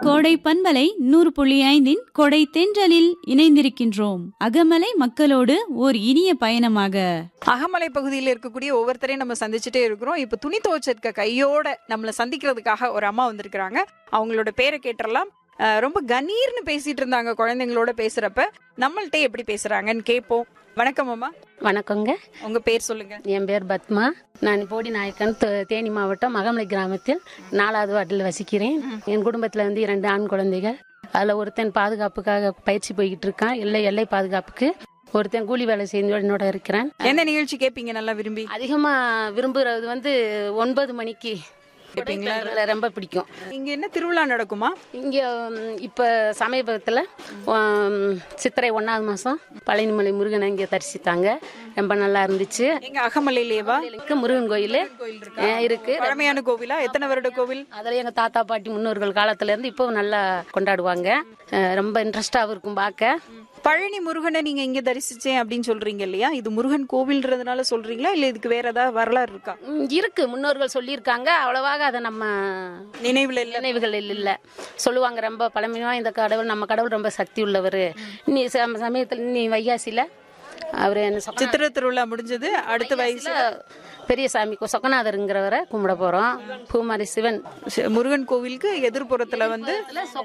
கோடை பண்பலை நூறு புள்ளி ஐந்தின் கொடை தென்றலில் இணைந்திருக்கின்றோம் அகமலை மக்களோடு ஓர் இனிய பயணமாக அகமலை பகுதியில் இருக்கக்கூடிய ஒவ்வொருத்தரையும் நம்ம சந்திச்சுட்டே இருக்கிறோம் இப்போ துணி துவைச்சிருக்க கையோட நம்மளை சந்திக்கிறதுக்காக ஒரு அம்மா வந்திருக்கிறாங்க அவங்களோட பேரை கேட்டுறலாம் அஹ் ரொம்ப கணீர்னு பேசிட்டு இருந்தாங்க குழந்தைங்களோட பேசுறப்ப நம்மள்ட்ட எப்படி பேசுறாங்கன்னு கேட்போம் வணக்கம் அம்மா வணக்கங்க உங்க பேர் சொல்லுங்க என் பேர் பத்மா நான் போடி நாயக்கன் தே- தேனி மாவட்டம் மகமலை கிராமத்தில் நாலாவது வார்டில் வசிக்கிறேன் என் குடும்பத்தில் வந்து இரண்டு ஆண் குழந்தைகள் அதில் ஒருத்தன் பாதுகாப்புக்காக பயிற்சி போய்கிட்டு இருக்கான் எல்லை எல்லை பாதுகாப்புக்கு ஒருத்தன் கூலி வேலை செய்து என்னோட இருக்கிறான் எந்த நிகழ்ச்சி கேட்பீங்க நல்லா விரும்பி அதிகமாக விரும்புறது வந்து ஒன்பது மணிக்கு கேட்பீங்களா? கொடைக்கானல்ல ரொம்ப பிடிக்கும் இங்க என்ன திருவிழா நடக்குமா இங்கே இப்போ சமீபத்தில் சித்திரை ஒன்றாவது மாதம் பழனிமலை முருகனை இங்கே தரிசித்தாங்க ரொம்ப நல்லா இருந்துச்சு எங்க அகமலையிலேவா கோயிலுக்கு முருகன் கோயில் இருக்கு பழமையான கோவிலா எத்தனை வருட கோவில் அதில் எங்கள் தாத்தா பாட்டி முன்னோர்கள் காலத்துல இருந்து இப்போவும் நல்லா கொண்டாடுவாங்க அஹ் ரொம்ப இன்ட்ரெஸ்டாகவும் இருக்கும் பார்க்க பழனி முருகனை நீங்க இங்க தரிசிச்சேன் அப்படின்னு சொல்றீங்க இல்லையா இது முருகன் கோவில்ன்றதுனால சொல்றீங்களா இல்ல இதுக்கு வேற ஏதாவது வரலாறு இருக்கா ம், இருக்கு முன்னோர்கள் சொல்லியிருக்காங்க அவ்வளவாக அதை நம்ம நினைவுல இல்ல நினைவுகள் இல்லை சொல்லுவாங்க ரொம்ப பழமையாக இந்த கடவுள் நம்ம கடவுள் ரொம்ப சக்தி உள்ளவர் நீ சம- சமயத்தில் நீ வைகாசியில் அவர் என்ன சொக்க- சித்திரை திருவிழா முடிஞ்சது அடுத்த வயசு பெரிய சாமி கொ- சொக்கநாதருங்கிறவரை கும்பிட போகிறோம் பூமாரி சிவன் முருகன் கோவிலுக்கு எதிர்ப்புறத்துல வந்து